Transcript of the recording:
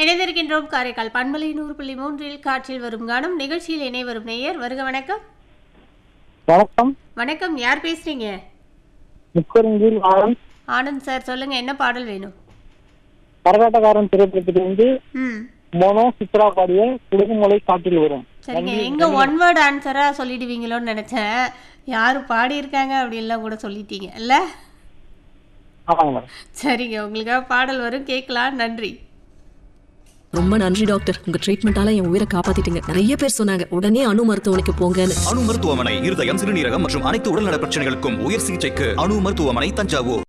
இணைந்திருக்கின்றோம் காரைக்கால் பண்பலை நூறு புள்ளி மூன்றில் காற்றில் வரும் கானம் நிகழ்ச்சியில் இணை வரும் நேயர் வருக வணக்கம் வணக்கம் வணக்கம் யார் பேசுறீங்க முக்கரங்கில் ஆனந்த் ஆனந்த் சார் சொல்லுங்க என்ன பாடல் வேணும் கரகாட்டக்காரன் திரைப்படத்திலிருந்து ம் மோனோ சித்ரா பாடிய குடுகுமலை காட்டில் வரும் சரிங்க எங்க ஒன் வேர்ட் ஆன்சரா சொல்லிடுவீங்களோன்னு நினைச்சேன் யாரு பாடியிருக்காங்க அப்படின்லாம் கூட சொல்லிட்டீங்க இல்ல ஆமாங்க மேடம் சரிங்க உங்களுக்காக பாடல் வரும் கேட்கலாம் நன்றி ரொம்ப நன்றி டாக்டர் உங்க ட்ரீட்மெண்டால என் உயிரை காப்பாத்திட்டீங்க நிறைய பேர் சொன்னாங்க உடனே அணு மருத்துவமனைக்கு போங்கன்னு அணு மருத்துவமனை இருதயம் சிறுநீரகம் மற்றும் அனைத்து உடல்நல பிரச்சனைகளுக்கும் உயர் சிகிச்சைக்கு அணு மருத்துவமனை தஞ்சாவூர்